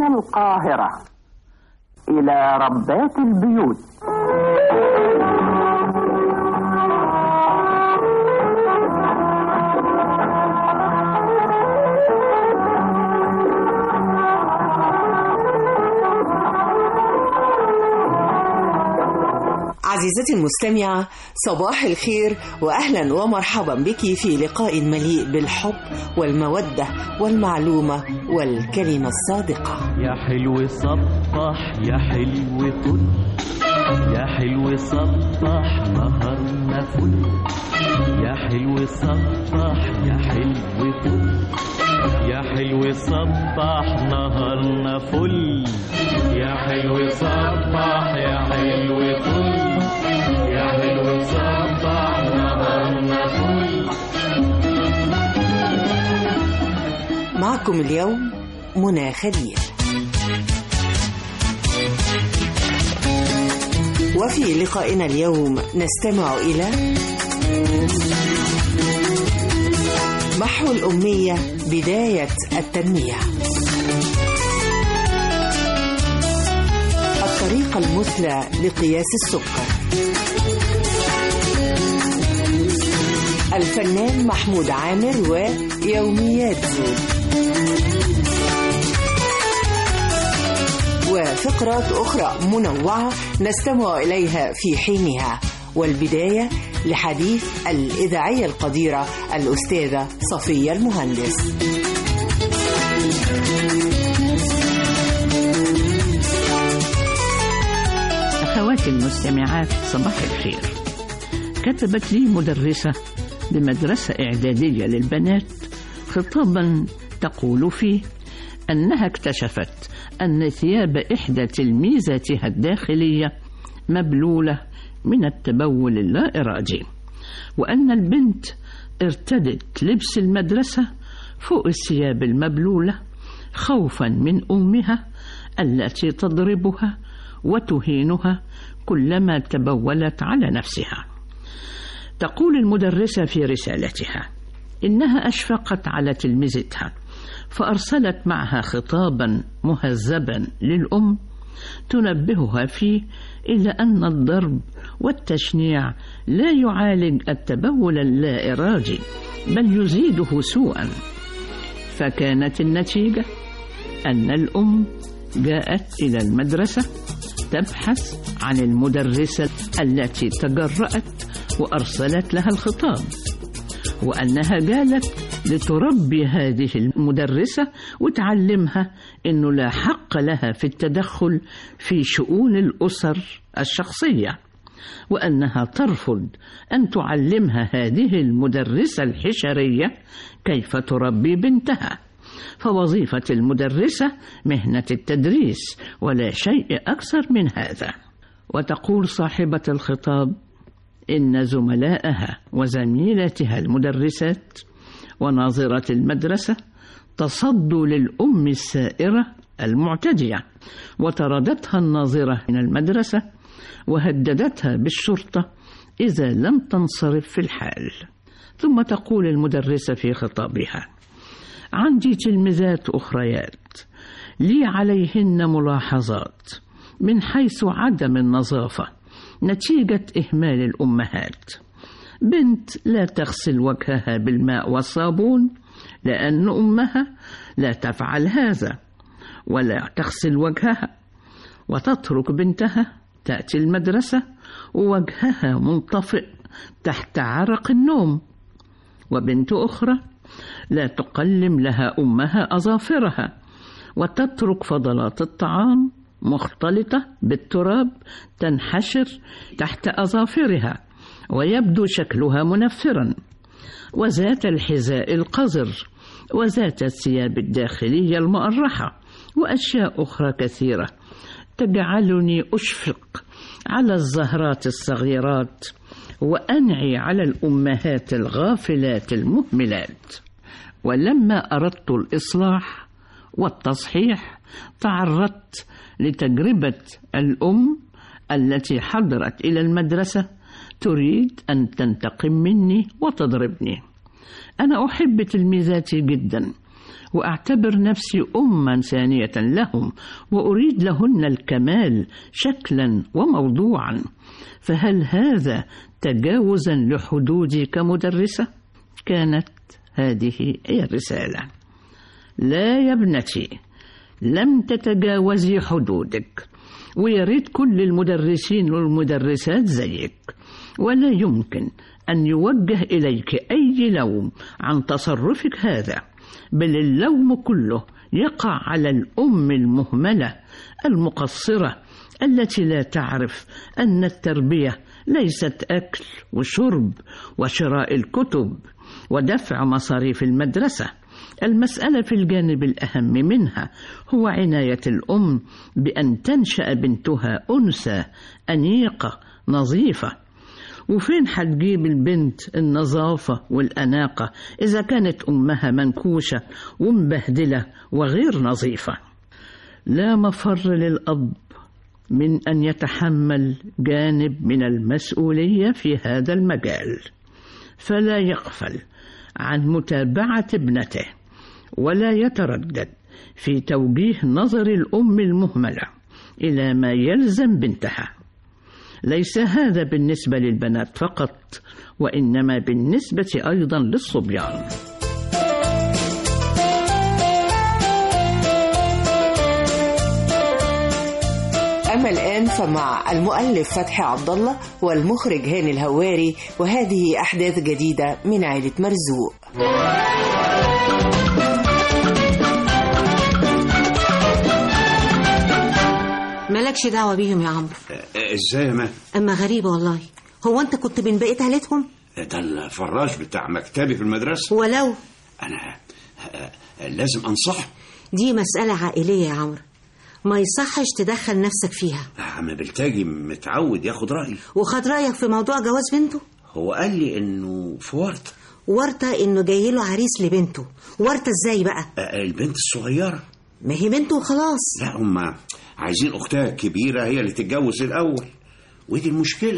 من القاهرة إلى ربات البيوت عزيزتي المستمعة صباح الخير وأهلا ومرحبا بك في لقاء مليء بالحب والمودة والمعلومة والكلمة الصادقة يا حلو صبح يا حلو طل يا حلو صبح نهارنا فل يا حلو صبح يا حلو طل يا حلو صبح نهارنا فل يا حلو صبح يا حلو طل يا حلو صبح نهارنا فل معكم اليوم منى خليل وفي لقائنا اليوم نستمع إلى محو الأمية بداية التنمية الطريقة المثلى لقياس السكر الفنان محمود عامر ويوميات زوج وفقرات أخرى منوعة نستمع إليها في حينها والبداية لحديث الإذاعية القديرة الأستاذة صفية المهندس أخواتي المستمعات صباح الخير كتبت لي مدرسة بمدرسة إعدادية للبنات خطابا تقول فيه أنها اكتشفت أن ثياب إحدى تلميذاتها الداخلية مبلولة من التبول اللا إرادي وأن البنت ارتدت لبس المدرسة فوق الثياب المبلولة خوفا من أمها التي تضربها وتهينها كلما تبولت على نفسها تقول المدرسة في رسالتها إنها أشفقت على تلمذتها فأرسلت معها خطابا مهذبا للأم تنبهها فيه إلى أن الضرب والتشنيع لا يعالج التبول اللا إرادي بل يزيده سوءا فكانت النتيجة أن الأم جاءت إلى المدرسة تبحث عن المدرسة التي تجرأت وأرسلت لها الخطاب وأنها جالت لتربي هذه المدرسة وتعلمها أنه لا حق لها في التدخل في شؤون الأسر الشخصية وأنها ترفض أن تعلمها هذه المدرسة الحشرية كيف تربي بنتها فوظيفة المدرسة مهنة التدريس ولا شيء أكثر من هذا وتقول صاحبة الخطاب إن زملائها وزميلاتها المدرسات وناظرة المدرسة تصدوا للأم السائرة المعتدية وطردتها الناظرة من المدرسة وهددتها بالشرطة إذا لم تنصرف في الحال ثم تقول المدرسة في خطابها عندي تلمذات أخريات لي عليهن ملاحظات من حيث عدم النظافة نتيجة إهمال الأمهات بنت لا تغسل وجهها بالماء والصابون لأن أمها لا تفعل هذا ولا تغسل وجهها وتترك بنتها تأتي المدرسة ووجهها منطفئ تحت عرق النوم وبنت أخرى لا تقلم لها أمها أظافرها وتترك فضلات الطعام مختلطة بالتراب تنحشر تحت أظافرها ويبدو شكلها منفرا وذات الحذاء القذر وذات الثياب الداخلية المؤرحة وأشياء أخرى كثيرة تجعلني أشفق على الزهرات الصغيرات وأنعي على الأمهات الغافلات المهملات ولما أردت الإصلاح والتصحيح تعرضت لتجربة الأم التي حضرت إلى المدرسة تريد أن تنتقم مني وتضربني أنا أحب تلميذاتي جدا وأعتبر نفسي أما ثانية لهم وأريد لهن الكمال شكلا وموضوعا فهل هذا تجاوزا لحدودي كمدرسة؟ كانت هذه هي الرسالة لا يا ابنتي لم تتجاوزي حدودك ويا ريت كل المدرسين والمدرسات زيك ولا يمكن أن يوجه إليك أي لوم عن تصرفك هذا بل اللوم كله يقع على الأم المهملة المقصرة التي لا تعرف أن التربية ليست أكل وشرب وشراء الكتب ودفع مصاريف المدرسة المسألة في الجانب الأهم منها هو عناية الأم بأن تنشأ بنتها أنثى أنيقة نظيفة وفين حتجيب البنت النظافة والأناقة إذا كانت أمها منكوشة ومبهدلة وغير نظيفة لا مفر للأب من أن يتحمل جانب من المسؤولية في هذا المجال فلا يغفل عن متابعة ابنته ولا يتردد في توجيه نظر الأم المهملة إلى ما يلزم بنتها ليس هذا بالنسبة للبنات فقط وإنما بالنسبة أيضا للصبيان أما الآن فمع المؤلف فتحي عبد الله والمخرج هاني الهواري وهذه أحداث جديدة من عائلة مرزوق مالكش دعوة بيهم يا عمرو ازاي يا ما أما غريبة والله هو أنت كنت من بقية عيلتهم ده الفراش بتاع مكتبي في المدرسة ولو أنا آه، لازم أنصح دي مسألة عائلية يا عمرو ما يصحش تدخل نفسك فيها عم بلتاجي متعود ياخد رأيي وخد رأيك في موضوع جواز بنته هو قال لي إنه في ورطة ورطة إنه جاي له عريس لبنته ورطة إزاي بقى آه، البنت الصغيرة ما هي بنته وخلاص لا هم عايزين أختها الكبيرة هي اللي تتجوز الأول ودي المشكلة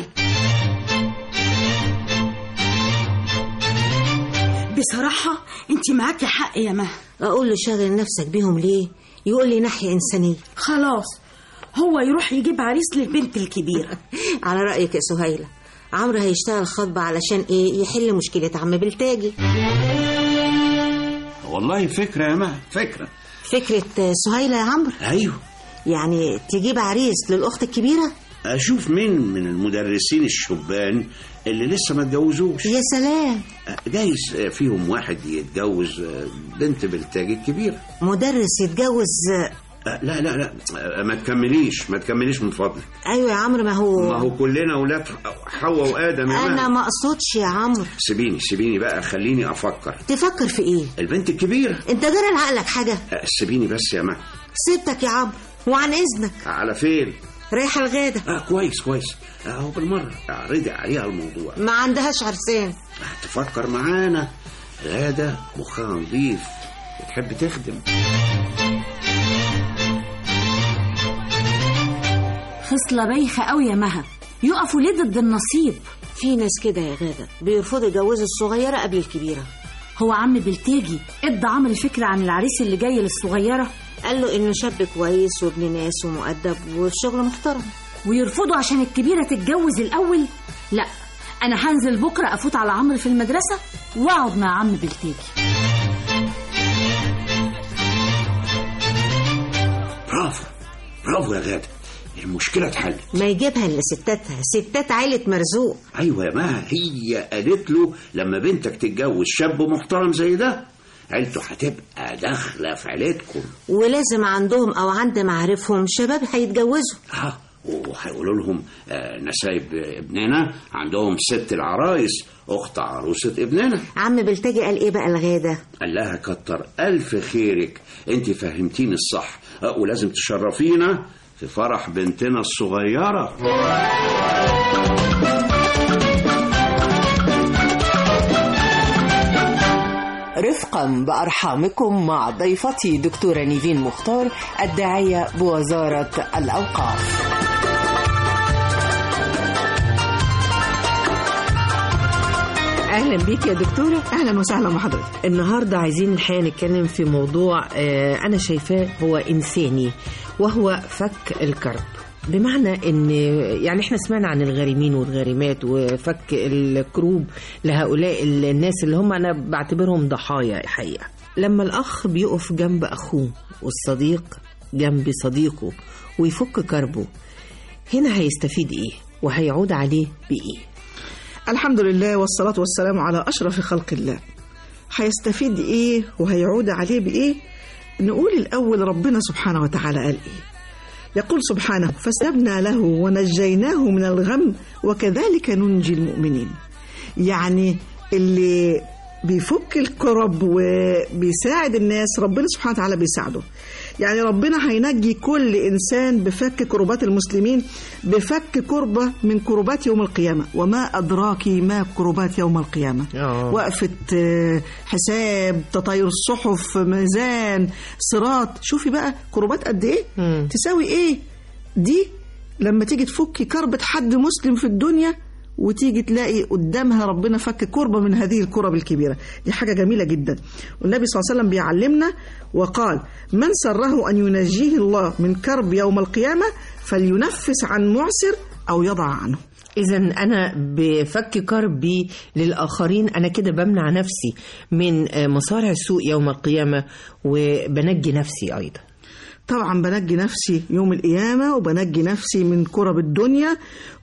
بصراحة انت معاكي حق يا مها أقول له شاغل نفسك بيهم ليه يقول لي ناحية إنسانية خلاص هو يروح يجيب عريس للبنت الكبيرة على رأيك يا سهيلة عمرو هيشتغل خطبة علشان إيه يحل مشكلة عم بلتاجي والله فكرة يا ما فكرة فكرة سهيلة يا عمرو أيوه يعني تجيب عريس للأخت الكبيرة أشوف مين من المدرسين الشبان اللي لسه ما اتجوزوش يا سلام جايز فيهم واحد يتجوز بنت بلتاجي الكبيرة مدرس يتجوز لا لا لا ما تكمليش ما تكمليش من فضلك أيوة يا عمرو ما هو ما هو كلنا اولاد حواء وادم يا أنا مان. ما أقصدش يا عمرو سيبيني سيبيني بقى خليني افكر تفكر في إيه البنت الكبيرة أنت جرى لعقلك حاجة أه، سيبيني بس يا ما سيبتك يا عمرو وعن إذنك على فين رايحة الغادة اه كويس كويس اهو بالمرة اعرضي عليها الموضوع ما عندهاش عرسان تفكر معانا غادة مخها نظيف بتحب تخدم خصلة بايخة قوي يا مها يقفوا ليه ضد النصيب في ناس كده يا غادة بيرفضوا يجوزوا الصغيرة قبل الكبيرة هو عم بلتاجي ادى عمرو فكرة عن العريس اللي جاي للصغيرة قال له إنه شاب كويس وابن ناس ومؤدب والشغل محترم ويرفضوا عشان الكبيرة تتجوز الأول لا أنا هنزل بكرة أفوت على عمرو في المدرسة وأقعد مع عم بلتاجي برافو برافو يا غادة المشكلة اتحلت ما يجيبها إلا ستاتها ستات عيلة مرزوق ايوه يا ما هي قالت له لما بنتك تتجوز شاب محترم زي ده عيلته هتبقى داخله في عيلتكم ولازم عندهم أو عند معارفهم شباب هيتجوزوا اه وهيقولوا لهم آه نسايب ابننا عندهم ست العرايس اخت عروسه ابننا عم بلتجي قال إيه بقى الغادة قال لها كتر الف خيرك انت فهمتيني الصح آه ولازم تشرفينا في فرح بنتنا الصغيره رفقا بأرحامكم مع ضيفتي دكتورة نيفين مختار الداعية بوزارة الأوقاف اهلا بيك يا دكتوره اهلا وسهلا بحضرتك النهارده عايزين الحقيقه نتكلم في موضوع آه، انا شايفاه هو انساني وهو فك الكرب بمعنى ان يعني احنا سمعنا عن الغارمين والغارمات وفك الكروب لهؤلاء الناس اللي هم انا بعتبرهم ضحايا الحقيقه لما الاخ بيقف جنب اخوه والصديق جنب صديقه ويفك كربه هنا هيستفيد ايه وهيعود عليه بايه الحمد لله والصلاة والسلام على أشرف خلق الله هيستفيد إيه وهيعود عليه بإيه نقول الأول ربنا سبحانه وتعالى قال إيه يقول سبحانه فاستجبنا له ونجيناه من الغم وكذلك ننجي المؤمنين يعني اللي بيفك الكرب وبيساعد الناس ربنا سبحانه وتعالى بيساعده يعني ربنا هينجي كل إنسان بفك كربات المسلمين بفك كربة من كربات يوم القيامة وما أدراك ما كربات يوم القيامة آه. وقفة آه، حساب تطاير الصحف ميزان صراط شوفي بقى كربات قد إيه مم. تساوي إيه دي لما تيجي تفكي كربة حد مسلم في الدنيا وتيجي تلاقي قدامها ربنا فك كربة من هذه الكرب الكبيرة دي حاجة جميلة جدا والنبي صلى الله عليه وسلم بيعلمنا وقال من سره أن ينجيه الله من كرب يوم القيامة فلينفس عن معسر أو يضع عنه إذا أنا بفك كربي للآخرين أنا كده بمنع نفسي من آه، مصارع السوء يوم القيامة وبنجي نفسي أيضا طبعا بنجي نفسي يوم القيامة وبنجي نفسي من كرب الدنيا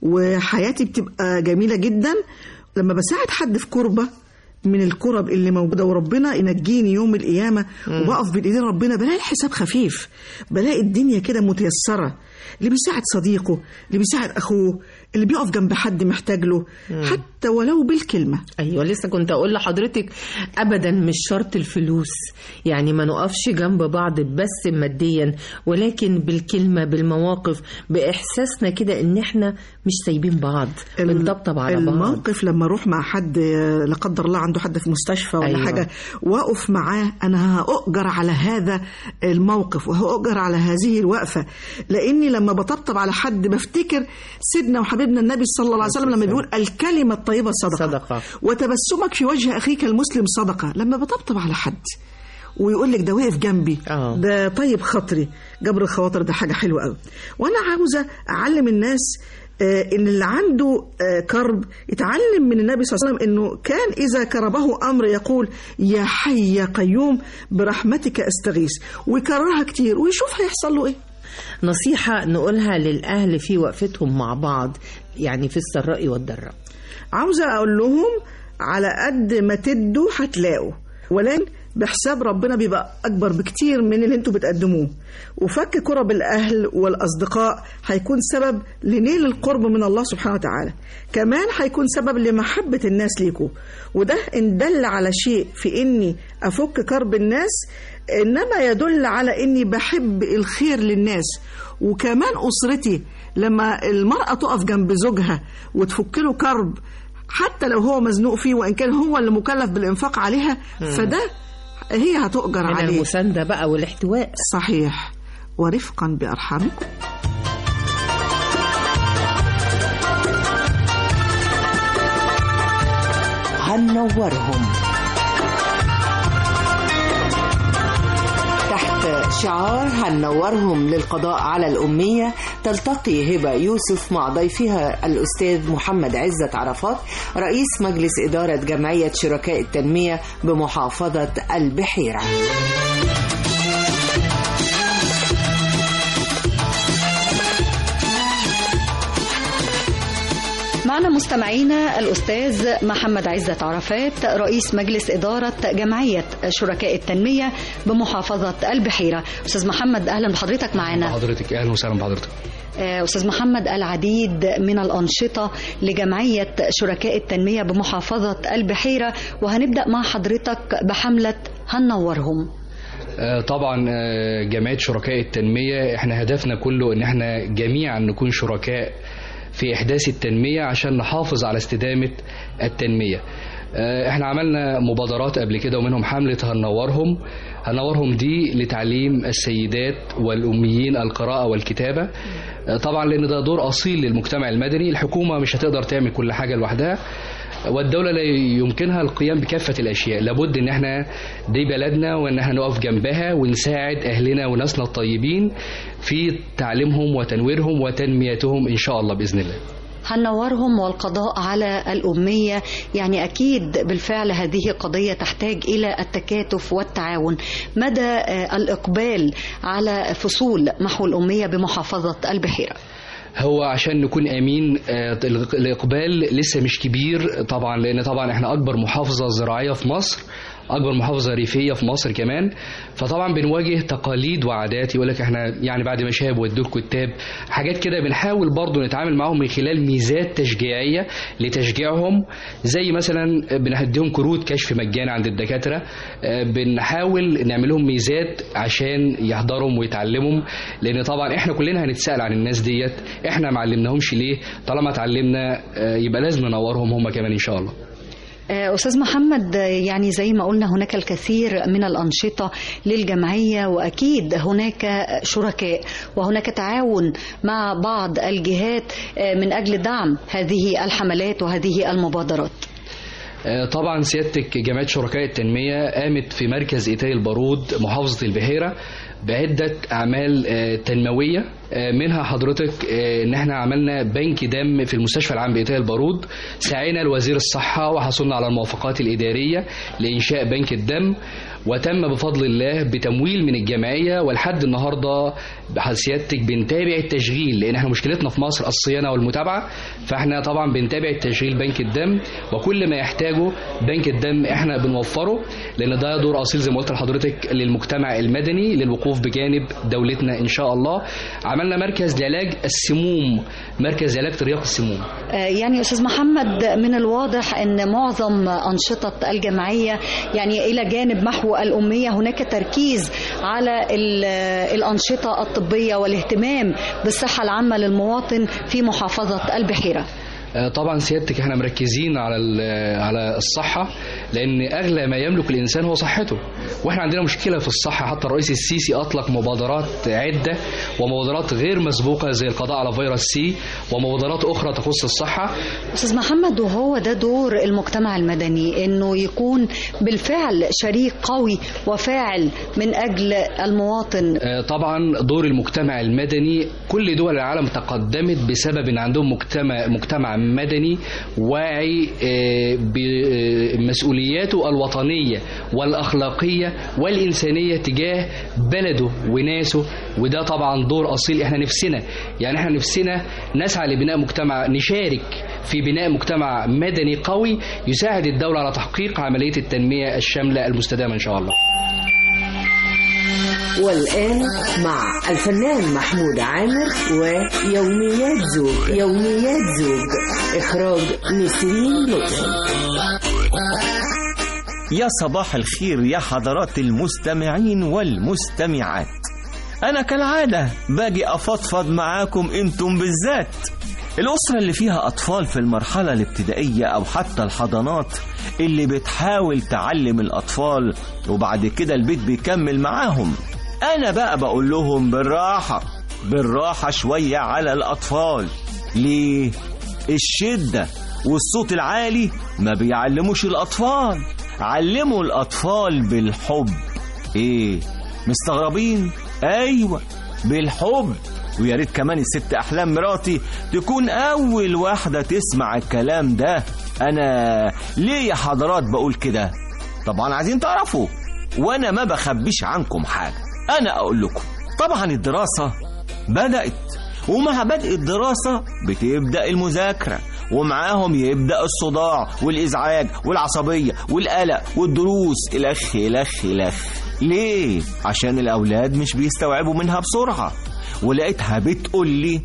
وحياتي بتبقى جميلة جدا لما بساعد حد في كربة من الكرب اللي موجودة وربنا ينجيني يوم القيامة وبقف بين ايدين ربنا بلاقي الحساب خفيف بلاقي الدنيا كده متيسرة اللي بيساعد صديقه اللي بيساعد أخوه اللي بيقف جنب حد محتاج له حتى ولو بالكلمة أيوة لسه كنت أقول لحضرتك أبدا مش شرط الفلوس يعني ما نقفش جنب بعض بس ماديا ولكن بالكلمة بالمواقف بإحساسنا كده إن إحنا مش سايبين بعض بنطبطب على بعض الموقف لما اروح مع حد آه، لا قدر الله عنده حد في مستشفى ولا أيوة. أيوة. حاجه واقف معاه انا هاجر على هذا الموقف وهاجر على هذه الوقفه لاني لما بطبطب على حد بفتكر سيدنا وحبيبنا النبي صلى الله عليه وسلم لما بيقول الكلمه الطيبه صدقه صدقة. وتبسمك في وجه اخيك المسلم صدقه لما بطبطب على حد ويقول لك ده وقف جنبي آه. ده طيب خاطري جبر الخواطر ده حاجه حلوه قوي وانا عاوزه اعلم الناس آه، ان اللي عنده آه، كرب يتعلم من النبي صلى الله عليه وسلم انه كان اذا كربه امر يقول يا حي يا قيوم برحمتك استغيث ويكررها كتير ويشوف هيحصل له ايه نصيحة نقولها للأهل في وقفتهم مع بعض يعني في السراء والضراء عاوزه اقول لهم على قد ما تدوا هتلاقوا ولكن بحساب ربنا بيبقى اكبر بكتير من اللي انتوا بتقدموه وفك كرب الاهل والاصدقاء هيكون سبب لنيل القرب من الله سبحانه وتعالى كمان هيكون سبب لمحبه الناس ليكوا وده ان دل على شيء في اني افك كرب الناس انما يدل على اني بحب الخير للناس وكمان اسرتي لما المراه تقف جنب زوجها وتفك له كرب حتى لو هو مزنوق فيه وان كان هو اللي مكلف بالانفاق عليها فده هي هتؤجر من عليه المساندة بقى والاحتواء صحيح ورفقا بارحامكم هنورهم تحت شعار هنورهم للقضاء على الأمية تلتقي هبة يوسف مع ضيفها الأستاذ محمد عزت عرفات رئيس مجلس إدارة جمعية شركاء التنمية بمحافظة البحيرة معنا مستمعينا الأستاذ محمد عزت عرفات رئيس مجلس إدارة جمعية شركاء التنمية بمحافظة البحيرة أستاذ محمد أهلا بحضرتك معنا حضرتك اهلا وسهلا بحضرتك آه، أستاذ محمد العديد من الأنشطة لجمعية شركاء التنمية بمحافظة البحيرة وهنبدأ مع حضرتك بحملة هنورهم آه، طبعا آه، جمعيه شركاء التنميه احنا هدفنا كله ان احنا جميعا نكون شركاء في احداث التنميه عشان نحافظ على استدامه التنميه آه، احنا عملنا مبادرات قبل كده ومنهم حمله هنورهم هنورهم دي لتعليم السيدات والاميين القراءه والكتابه آه، طبعا لان ده دور اصيل للمجتمع المدني الحكومه مش هتقدر تعمل كل حاجه لوحدها والدولة لا يمكنها القيام بكافة الأشياء لابد إن احنا دي بلدنا وإن احنا نقف جنبها ونساعد أهلنا وناسنا الطيبين في تعليمهم وتنويرهم وتنميتهم إن شاء الله بإذن الله هنورهم والقضاء على الأمية يعني أكيد بالفعل هذه قضية تحتاج إلى التكاتف والتعاون مدى آه، الإقبال على فصول محو الأمية بمحافظة البحيرة هو عشان نكون امين آه، الاقبال لسه مش كبير طبعا لان طبعا احنا اكبر محافظه زراعيه في مصر اكبر محافظه ريفيه في مصر كمان فطبعا بنواجه تقاليد وعادات يقول لك احنا يعني بعد ما شاب ودوا الكتاب حاجات كده بنحاول برضو نتعامل معاهم من خلال ميزات تشجيعيه لتشجيعهم زي مثلا بنديهم كروت كشف مجاني عند الدكاتره آه، بنحاول نعمل لهم ميزات عشان يحضرهم ويتعلموا لان طبعا احنا كلنا هنتسال عن الناس ديت احنا ما علمناهمش ليه طالما اتعلمنا آه، يبقى لازم ننورهم هم كمان ان شاء الله آه، أستاذ محمد آه، يعني زي ما قلنا هناك الكثير من الأنشطة للجمعية وأكيد هناك شركاء وهناك تعاون مع بعض الجهات آه، من أجل دعم هذه الحملات وهذه المبادرات آه، طبعا سيادتك جمعيه شركاء التنميه قامت في مركز ايتاي البارود محافظه البحيره بعده اعمال آه، تنمويه آه، منها حضرتك آه، ان احنا عملنا بنك دم في المستشفى العام بايتاي البارود سعينا لوزير الصحه وحصلنا على الموافقات الاداريه لانشاء بنك الدم وتم بفضل الله بتمويل من الجمعيه ولحد النهارده سيادتك بنتابع التشغيل لان احنا مشكلتنا في مصر الصيانه والمتابعه فاحنا طبعا بنتابع التشغيل بنك الدم وكل ما يحتاجه بنك الدم احنا بنوفره لان ده دور اصيل زي ما قلت لحضرتك للمجتمع المدني للوقوف بجانب دولتنا ان شاء الله عملنا مركز لعلاج السموم مركز علاج ترياق السموم آه، يعني أستاذ محمد من الواضح أن معظم أنشطة الجمعية يعني إلى جانب محو الأمية هناك تركيز على ال- الأنشطة الطبية والاهتمام بالصحة العامة للمواطن في محافظة البحيرة آه، طبعا سيادتك احنا مركزين على ال- على الصحه لان اغلى ما يملك الانسان هو صحته واحنا عندنا مشكله في الصحه حتى الرئيس السيسي اطلق مبادرات عده ومبادرات غير مسبوقه زي القضاء على فيروس سي ومبادرات اخرى تخص الصحه أستاذ محمد وهو ده دور المجتمع المدني أنه يكون بالفعل شريك قوي وفاعل من أجل المواطن آه، طبعا دور المجتمع المدني كل دول العالم تقدمت بسبب ان عندهم مجتمع مجتمع مدني واعي آه، بمسؤولياته الوطنيه والاخلاقيه والانسانيه تجاه بلده وناسه وده طبعا دور اصيل احنا نفسنا يعني احنا نفسنا نسعى لبناء مجتمع نشارك في بناء مجتمع مدني قوي يساعد الدوله على تحقيق عمليه التنميه الشامله المستدامه ان شاء الله والآن مع الفنان محمود عامر ويوميات زوج يوميات زوج إخراج نسرين لطفي يا صباح الخير يا حضرات المستمعين والمستمعات أنا كالعادة باجي أفضفض معاكم أنتم بالذات الأسرة اللي فيها أطفال في المرحلة الابتدائية أو حتى الحضانات اللي بتحاول تعلم الأطفال وبعد كده البيت بيكمل معاهم أنا بقى بقول لهم بالراحة بالراحة شوية على الأطفال ليه؟ الشدة والصوت العالي ما بيعلموش الأطفال علموا الأطفال بالحب إيه؟ مستغربين؟ أيوة بالحب ويا ريت كمان الست أحلام مراتي تكون أول واحدة تسمع الكلام ده أنا ليه يا حضرات بقول كده؟ طبعا عايزين تعرفوا وأنا ما بخبيش عنكم حاجة أنا أقول لكم طبعا الدراسة بدأت ومع بدء الدراسة بتبدأ المذاكرة ومعاهم يبدأ الصداع والإزعاج والعصبية والقلق والدروس الأخ الأخ الأخ ليه؟ عشان الأولاد مش بيستوعبوا منها بسرعة ولقيتها بتقول لي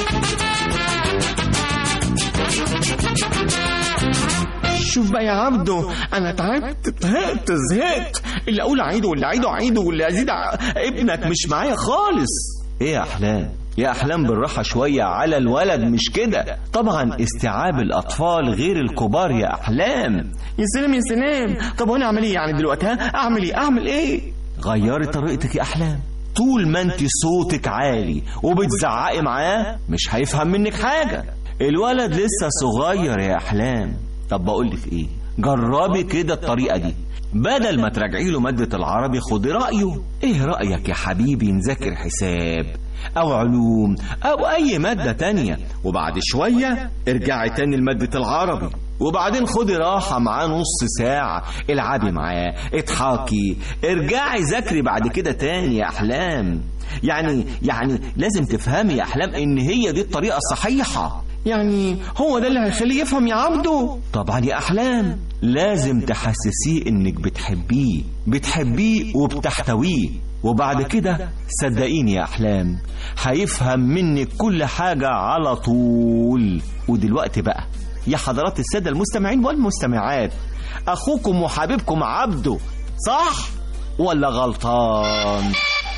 شوف بقى يا عبدو انا تعبت طهقت زهقت اللي اقول اعيده واللي اعيده اعيده واللي ازيد ع- ابنك مش معايا خالص ايه يا احلام يا احلام بالراحه شويه على الولد مش كده طبعا استيعاب الاطفال غير الكبار يا احلام يا سلام يا سلام طب وانا اعمل ايه يعني دلوقتي ها اعمل ايه اعمل ايه غيري طريقتك يا احلام طول ما انت صوتك عالي وبتزعقي معاه مش هيفهم منك حاجه الولد لسه صغير يا احلام طب بقول لك ايه جربي كده الطريقه دي بدل ما تراجعي له مادة العربي خدي رأيه ايه رأيك يا حبيبي نذاكر حساب او علوم او اي مادة تانية وبعد شوية ارجعي تاني لمادة العربي وبعدين خدي راحة معاه نص ساعة العبي معاه اضحكي ارجعي ذاكري بعد كده تاني يا احلام يعني يعني لازم تفهمي يا احلام ان هي دي الطريقة الصحيحة يعني هو ده اللي هيخليه يفهم يا عبده طبعا يا احلام لازم تحسسيه انك بتحبيه بتحبيه وبتحتويه وبعد كده صدقيني يا احلام هيفهم منك كل حاجة على طول ودلوقتي بقى يا حضرات السادة المستمعين والمستمعات اخوكم وحبيبكم عبده صح ولا غلطان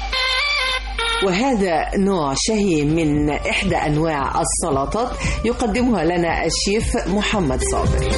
وهذا نوع شهي من إحدى أنواع السلطات يقدمها لنا الشيف محمد صابر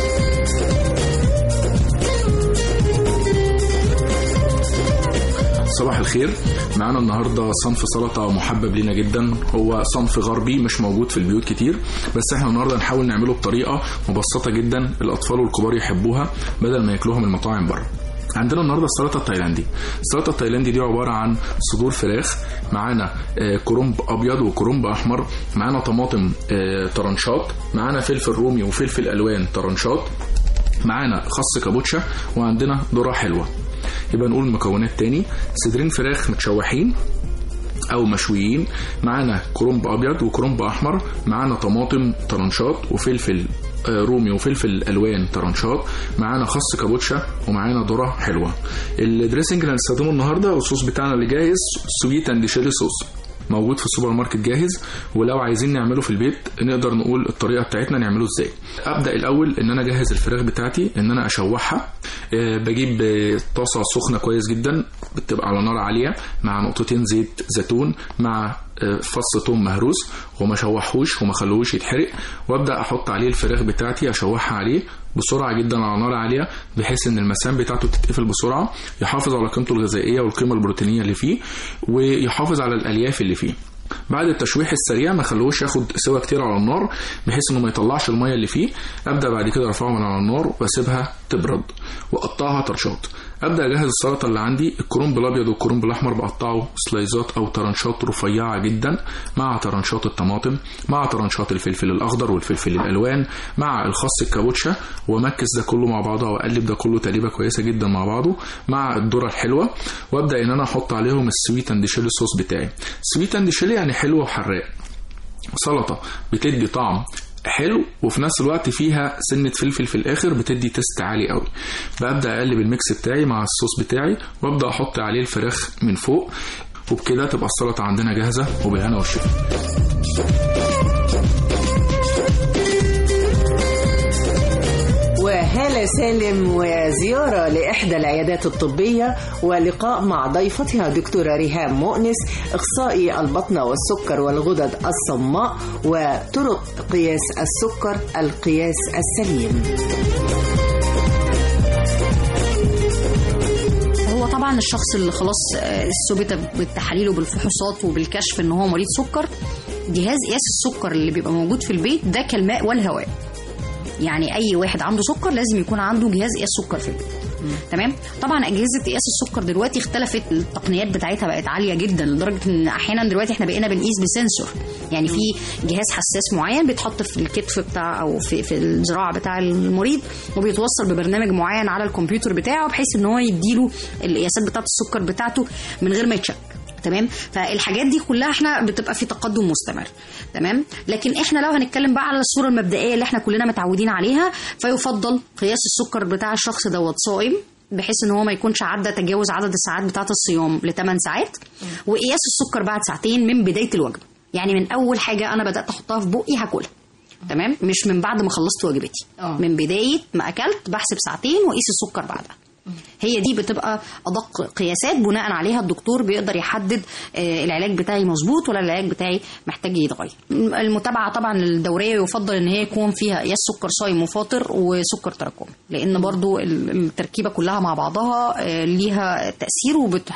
صباح الخير معانا النهارده صنف سلطه محبب لينا جدا هو صنف غربي مش موجود في البيوت كتير بس احنا النهارده هنحاول نعمله بطريقه مبسطه جدا الاطفال والكبار يحبوها بدل ما ياكلوها من المطاعم بره عندنا النهارده السلطه التايلاندي السلطه التايلاندي دي عباره عن صدور فراخ معانا آه، كرنب ابيض وكرنب احمر معانا طماطم آه، طرنشات معانا فلفل رومي وفلفل الوان طرنشات معانا خس كابوتشا وعندنا ذره حلوه يبقى نقول المكونات تاني صدرين فراخ متشوحين او مشويين معانا كرنب ابيض وكرنب احمر معانا طماطم طرنشات وفلفل آه، رومي وفلفل الوان طرنشات معانا خس كابوتشا ومعانا ذره حلوه الدريسنج اللي هنستخدمه النهارده والصوص بتاعنا اللي جاهز سويت اند شيلي صوص موجود في السوبر ماركت جاهز ولو عايزين نعمله في البيت نقدر نقول الطريقه بتاعتنا نعمله ازاي ابدا الاول ان انا اجهز الفراخ بتاعتي ان انا اشوحها آه، بجيب آه، طاسه سخنه كويس جدا بتبقى على نار عاليه مع نقطتين زيت زيتون مع آه، فص ثوم مهروس وما شوحوش وما خلوش يتحرق وابدا احط عليه الفراخ بتاعتي اشوحها عليه بسرعه جدا على نار عاليه بحيث ان المسام بتاعته تتقفل بسرعه يحافظ على قيمته الغذائيه والقيمه البروتينيه اللي فيه ويحافظ على الالياف اللي فيه بعد التشويح السريع ما خلوش ياخد سوا كتير على النار بحيث انه ما يطلعش الميه اللي فيه ابدا بعد كده ارفعه من على النار واسيبها تبرد واقطعها طرشات ابدا اجهز السلطه اللي عندي الكرنب الابيض والكرنب الاحمر بقطعه سلايزات او طرنشات رفيعه جدا مع طرنشات الطماطم مع طرنشات الفلفل الاخضر والفلفل الالوان مع الخس الكابوتشا وامكس ده كله مع بعضه واقلب ده كله تقليبه كويسه جدا مع بعضه مع الذره الحلوه وابدا ان انا احط عليهم السويت اند شيلي صوص بتاعي السويت اند شيلي يعني حلو وحراق سلطه بتدي طعم حلو وفي نفس الوقت فيها سنة فلفل في الآخر بتدي تيست عالي قوي ببدأ أقلب الميكس بتاعي مع الصوص بتاعي وأبدأ أحط عليه الفراخ من فوق وبكده تبقى السلطة عندنا جاهزة وبالهنا والشفا وهالة سالم وزيارة لإحدى العيادات الطبية ولقاء مع ضيفتها دكتورة ريهام مؤنس إخصائي البطنة والسكر والغدد الصماء وطرق قياس السكر القياس السليم هو طبعا الشخص اللي خلاص آه، ثبت بالتحاليل وبالفحوصات وبالكشف ان هو مريض سكر جهاز قياس السكر اللي بيبقى موجود في البيت ده كالماء والهواء يعني اي واحد عنده سكر لازم يكون عنده جهاز قياس سكر في البيت تمام طبعا اجهزه قياس السكر دلوقتي اختلفت التقنيات بتاعتها بقت عاليه جدا لدرجه ان احيانا دلوقتي احنا بقينا بنقيس بسنسور يعني في جهاز حساس معين بيتحط في الكتف بتاع او في في الذراع بتاع المريض وبيتوصل ببرنامج معين على الكمبيوتر بتاعه بحيث ان هو يديله القياسات بتاعه السكر بتاعته من غير ما يتشك تمام فالحاجات دي كلها احنا بتبقى في تقدم مستمر تمام لكن احنا لو هنتكلم بقى على الصوره المبدئيه اللي احنا كلنا متعودين عليها فيفضل قياس السكر بتاع الشخص دوت صائم بحيث ان هو ما يكونش عدى تجاوز عدد الساعات بتاعه الصيام ل 8 ساعات وقياس السكر بعد ساعتين من بدايه الوجبه يعني من اول حاجه انا بدات احطها في بقي هاكلها تمام مش من بعد ما خلصت وجبتي من بدايه ما اكلت بحسب ساعتين واقيس السكر بعدها هي دي بتبقى ادق قياسات بناء عليها الدكتور بيقدر يحدد آه، العلاج بتاعي مظبوط ولا العلاج بتاعي محتاج يتغير المتابعه طبعا الدوريه يفضل ان هي يكون فيها يا سكر صايم وفاطر وسكر تراكمي لان برضو ال- التركيبه كلها مع بعضها آه، ليها تاثير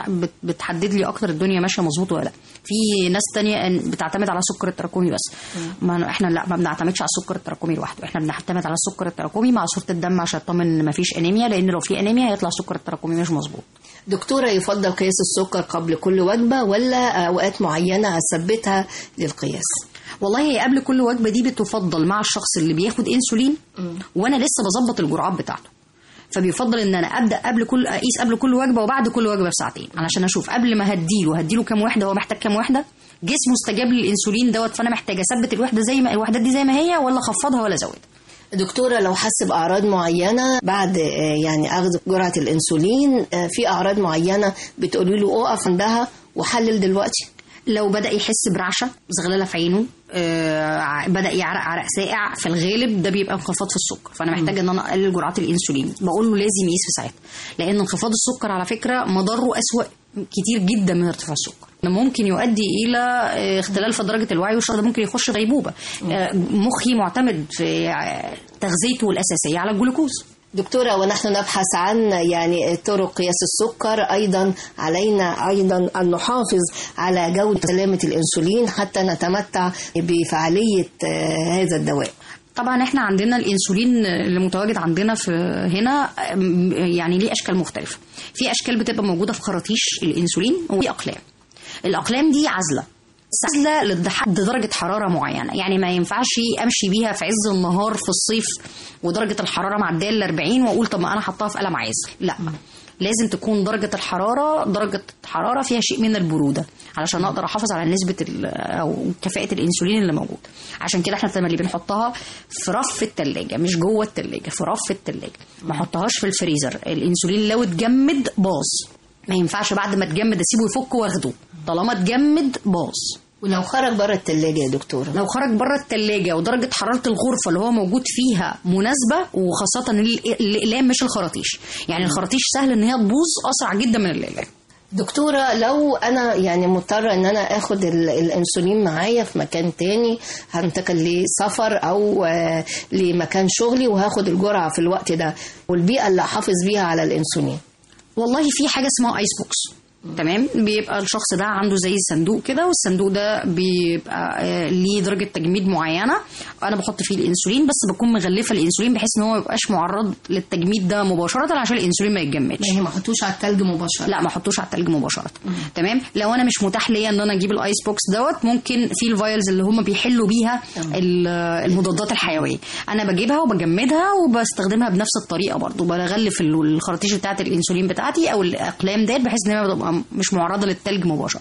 وبتحدد لي اكتر الدنيا ماشيه مظبوط ولا لا في ناس تانية إن بتعتمد على السكر التراكمي بس ما احنا لا ما بنعتمدش على السكر التراكمي لوحده احنا بنعتمد على السكر التراكمي مع صوره الدم عشان اطمن ان مفيش انيميا لان لو في انيميا هيطلع السكر التراكمي مش مظبوط دكتورة يفضل قياس السكر قبل كل وجبة ولا أوقات معينة أثبتها للقياس والله هي قبل كل وجبه دي بتفضل مع الشخص اللي بياخد انسولين وانا لسه بظبط الجرعات بتاعته فبيفضل ان انا ابدا قبل كل اقيس قبل كل وجبه وبعد كل وجبه بساعتين علشان اشوف قبل ما هديله هديله كام وحده هو محتاج كام وحده جسمه استجاب للانسولين دوت فانا محتاجه اثبت الوحده زي ما الوحدات دي زي ما هي ولا اخفضها ولا ازودها دكتورة لو حس بأعراض معينة بعد آه، يعني أخذ جرعة الأنسولين آه، في أعراض معينة بتقولي له أقف عندها وحلل دلوقتي لو بدا يحس برعشه زغلله في عينه آه ع- بدا يعرق عرق ساقع في الغالب ده بيبقى انخفاض في السكر فانا محتاجه ان انا اقلل جرعات الانسولين بقول له لازم يقيس في ساعتها لان انخفاض السكر على فكره مضره اسوا كتير جدا من ارتفاع السكر ده ممكن يؤدي الى آه، اختلال في درجه الوعي والشخص ده ممكن يخش غيبوبه آه، مخي معتمد في آه، تغذيته الاساسيه على الجلوكوز دكتورة ونحن نبحث عن يعني طرق قياس السكر أيضا علينا أيضا أن نحافظ على جودة سلامة الأنسولين حتى نتمتع بفعالية آه، هذا الدواء طبعا احنا عندنا الانسولين اللي متواجد عندنا في هنا أم، يعني ليه اشكال مختلفه في اشكال بتبقى موجوده في خراطيش الانسولين وفي اقلام الاقلام دي عزله عزله لحد درجه حراره معينه يعني ما ينفعش امشي بيها في عز النهار في الصيف ودرجه الحراره معديه ل 40 واقول طب ما انا حطاها في قلم عازل لا لازم تكون درجة الحرارة درجة حرارة فيها شيء من البرودة علشان أقدر أحافظ على نسبة ال- أو كفاءة الأنسولين اللي موجود عشان كده احنا اللي بنحطها في رف التلاجة مش جوه التلاجة في رف التلاجة ما احطهاش في الفريزر الأنسولين لو اتجمد باظ ما ينفعش بعد ما اتجمد اسيبه يفك واخده طالما اتجمد باظ ولو خرج بره التلاجة يا دكتورة لو خرج بره التلاجة ودرجة حرارة الغرفة اللي هو موجود فيها مناسبة وخاصة ال- الأقلام مش الخراطيش يعني الخراطيش سهل إن هي تبوظ أسرع جدا من الأقلام دكتورة لو أنا يعني مضطرة إن أنا آخد ال- الأنسولين معايا في مكان تاني هنتقل لسفر أو آه، لمكان شغلي وهاخد الجرعة في الوقت ده والبيئة اللي أحافظ بيها على الأنسولين والله في حاجة اسمها ايس بوكس تمام بيبقى الشخص ده عنده زي صندوق كده والصندوق ده بيبقى آه، ليه درجه تجميد معينه انا بحط فيه الانسولين بس بكون مغلفه الانسولين بحيث ان هو ما يبقاش معرض للتجميد ده مباشره عشان الانسولين ما يتجمدش يعني ما احطوش على التلج مباشرة لا ما احطوش على التلج مباشره تمام لو انا مش متاح ليا ان انا اجيب الايس بوكس دوت ممكن في الفايلز اللي هم بيحلوا بيها ال- المضادات الحيويه انا بجيبها وبجمدها وبستخدمها بنفس الطريقه برضو بغلف ال- الخراطيش بتاعه الانسولين بتاعتي او الاقلام ديت بحيث ان هي بتبقى مش معرضه للتلج مباشره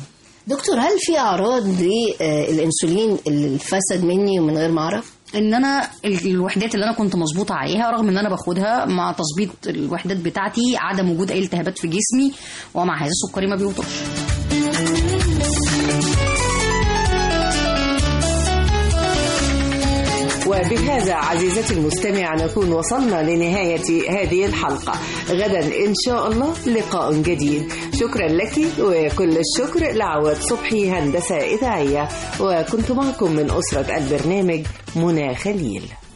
دكتور هل في أعراض للأنسولين اللي فسد مني ومن غير ما أعرف؟ ان انا ال- الوحدات اللي انا كنت مظبوطه عليها رغم ان انا باخدها مع تظبيط الوحدات بتاعتي عدم وجود اي التهابات في جسمي ومع هذا السكري ما بيوطش وبهذا عزيزتي المستمع نكون وصلنا لنهاية هذه الحلقة غدا إن شاء الله لقاء جديد شكرا لك وكل الشكر لعواد صبحي هندسة إذاعية وكنت معكم من أسرة البرنامج منى خليل